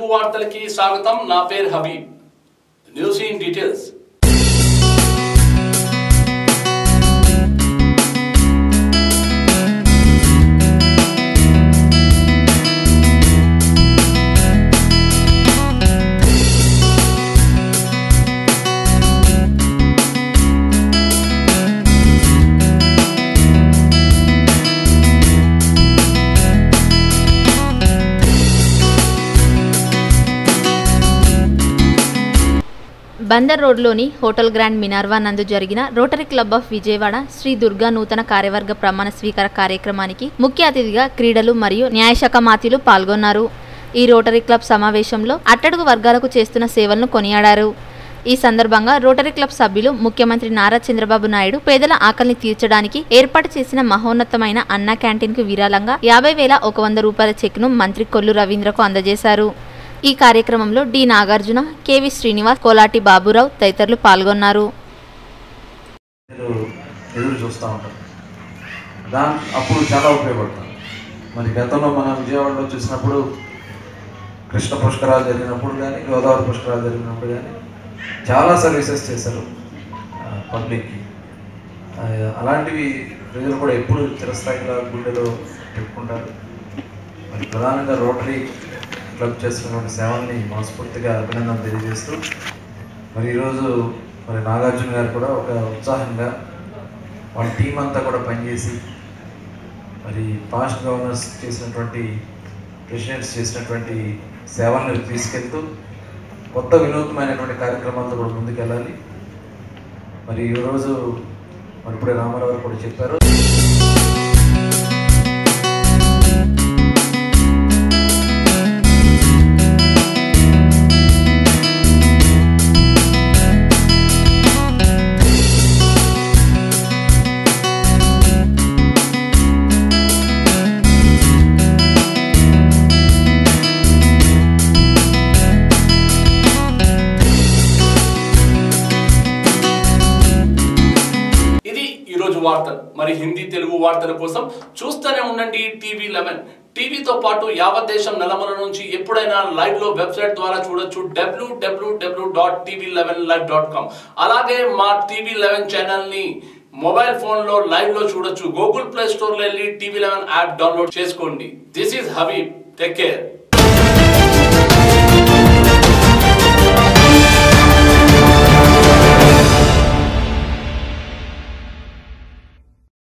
వార్తలకి స్వాగతం నా పేరు Habib news in details Bandar రోడ్లోని హోటల్ గ్రాండ్ మినార్వా నందు జరిగిన rotary club of Vijayawada Sri Durga నూతన కార్యవర్గ ప్రమాణ స్వీకార కార్యక్రమానికి ముఖ్య అతిథిగా క్రీడలు మరియు న్యాయశాఖ మాత్యులు పాల్గొన్నారు ఈ రోటరీ క్లబ్ సమావేశంలో అట్టడుగు వర్గాలకు చేస్తున్న సేవలను కొనియాడారు ఈ సందర్భంగా రోటరీ క్లబ్ సభ్యులు ముఖ్యమంత్రి నారా చంద్రబాబు నాయుడు పేదల ఆకలిని తీర్చడానికి ఏర్పాటు చేసిన మహోన్నతమైన అన్న క్యాంటీన్కు విరాళంగా యాభై వేల ఒక వంద రూపాయల చెక్ను మంత్రి కొల్లు రవీంద్రకు అందజేశారు ఈ కార్యక్రమంలో డి నాగార్జున కెవి శ్రీనివాస్ కోలాటి బాబురావు తదితరులు పాల్గొన్నారు మీరు ఎదురు చూస్తూ ఉంటారు దాని అప్పుడు చాలా ఉపయోగపడతాం మరి గతంలో మనం విజయవాడలో చూసినప్పుడు కృష్ణ పుష్కరాలు జరిగినప్పుడు కానీ గోదావరి పుష్కరాలు జరిగినప్పుడు కానీ చాలా సర్వీసెస్ చేశారు పబ్లిక్కి అలాంటివి ప్రజలు కూడా ఎప్పుడు చిరస్థాయిగా గుండెలో పెట్టుకుంటారు మరి ప్రధానంగా రోటరీ క్లబ్ చేస్తున్నటువంటి సేవల్ని మనస్ఫూర్తిగా అభినందన తెలియజేస్తూ మరి ఈరోజు మరి నాగార్జున గారు కూడా ఒక ఉత్సాహంగా వాళ్ళ టీం అంతా కూడా పనిచేసి మరి పాస్ట్ గవర్నర్స్ చేసినటువంటి ప్రెసిడెంట్స్ చేసినటువంటి సేవలను తీసుకెళ్తూ కొత్త వినూత్నమైనటువంటి కార్యక్రమాలతో కూడా ముందుకెళ్ళాలి మరి ఈరోజు మరి ఇప్పుడే రామారావు గారు కూడా చెప్పారు ఇది ఈరోజు వార్తలు మరి హిందీ తెలుగు వార్తల కోసం చూస్తూనే ఉండండి టీవీ లెవెన్ టీవీతో పాటు యావత్ దేశం నలమల నుంచి ఎప్పుడైనా లైవ్ లో వెబ్సైట్ ద్వారా చూడొచ్చు WWW dot TV eleven live dot com అలాగే మా టీవీ లెవెన్ ఛానల్ ని మొబైల్ ఫోన్ లో లైవ్ లో చూడొచ్చు గూగుల్ ప్లే స్టోర్ లో వెళ్ళి టీవీ లెవెన్ యాప్ డౌన్లోడ్ చేసుకోండి this is Habib take care